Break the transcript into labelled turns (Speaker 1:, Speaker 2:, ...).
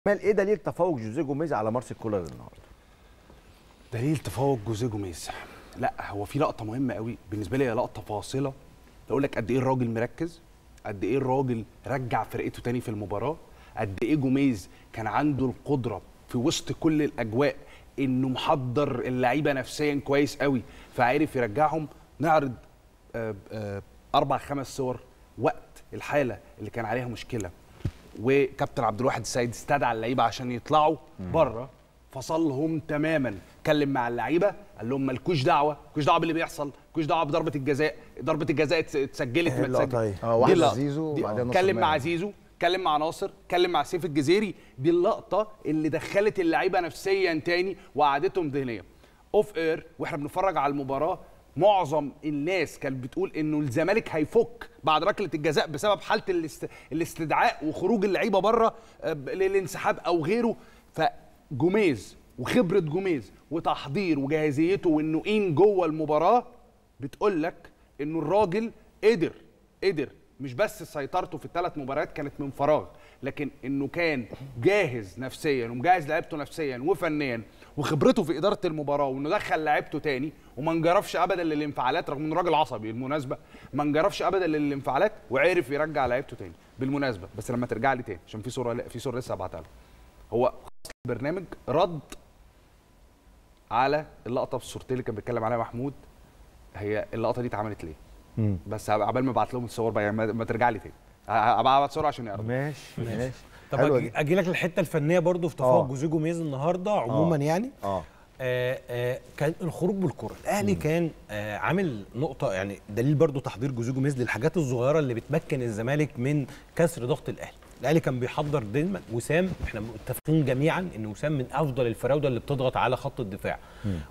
Speaker 1: مال ايه دليل تفوق جوزيه جوميز على مارسيل كولر النهارده
Speaker 2: دليل تفوق جوزيه جوميز لا هو في لقطه مهمه قوي بالنسبه لي هي لقطه فاصله تقول لك قد ايه الراجل مركز قد ايه الراجل رجع فرقته تاني في المباراه قد ايه جوميز كان عنده القدره في وسط كل الاجواء انه محضر اللعيبه نفسيا كويس قوي فعرف يرجعهم نعرض آه، آه، اربع خمس صور وقت الحاله اللي كان عليها مشكله وكابتن عبد الواحد السيد استدعى اللعيبه عشان يطلعوا بره فصلهم تماما اتكلم مع اللعيبه قال لهم مالكوش دعوه مالكوش دعوه باللي بيحصل مالكوش دعوه بضربه الجزاء ضربه الجزاء اتس- اتسجلت ما
Speaker 1: اللقطة
Speaker 2: اتسجلت
Speaker 1: اهي.
Speaker 3: اه
Speaker 2: دي
Speaker 3: واحده
Speaker 2: اللقطة.
Speaker 3: زيزو
Speaker 2: دي-
Speaker 3: وبعدين نص
Speaker 2: اتكلم مع
Speaker 3: الملعب.
Speaker 2: زيزو اتكلم مع ناصر اتكلم مع سيف الجزيري دي اللقطه اللي دخلت اللعيبه نفسيا تاني وقعدتهم ذهنيا اوف اير واحنا بنتفرج على المباراه معظم الناس كانت بتقول انه الزمالك هيفك بعد ركله الجزاء بسبب حاله الاست... الاستدعاء وخروج اللعيبه بره آه، ب- للانسحاب او غيره فجوميز وخبره جوميز وتحضير وجاهزيته وانه ان جوه المباراه بتقول لك انه الراجل قدر قدر مش بس سيطرته في الثلاث مباريات كانت من فراغ لكن انه كان جاهز نفسيا ومجهز لعيبته نفسيا وفنيا وخبرته في اداره المباراه وانه دخل لعيبته تاني وما انجرفش ابدا للانفعالات رغم انه راجل عصبي بالمناسبه ما انجرفش ابدا للانفعالات وعرف يرجع لعيبته تاني بالمناسبه بس لما ترجع لي تاني عشان في صوره لا في صوره لسه هبعتها لك هو البرنامج رد على اللقطه في الصورتين اللي كان بيتكلم عليها محمود هي اللقطه دي اتعملت ليه بس عبال ما ابعت لهم الصور بقى يعني ما ما ترجع لي تاني ابعت صور عشان يعرفوا
Speaker 1: ماشي ماشي
Speaker 4: طب
Speaker 3: حلوة
Speaker 4: أجي,
Speaker 3: دي.
Speaker 4: اجي لك الحته الفنيه برضو في تفوق
Speaker 1: آه.
Speaker 4: جوزيه جوميز النهارده عموما يعني
Speaker 1: اه
Speaker 4: آه آه كان الخروج بالكره الاهلي كان آه عامل نقطه يعني دليل برضو تحضير جوزيه جوميز للحاجات الصغيره اللي بتمكن الزمالك من كسر ضغط الاهلي الاهلي كان بيحضر دايما وسام احنا متفقين جميعا ان وسام من افضل الفراوده اللي بتضغط على خط الدفاع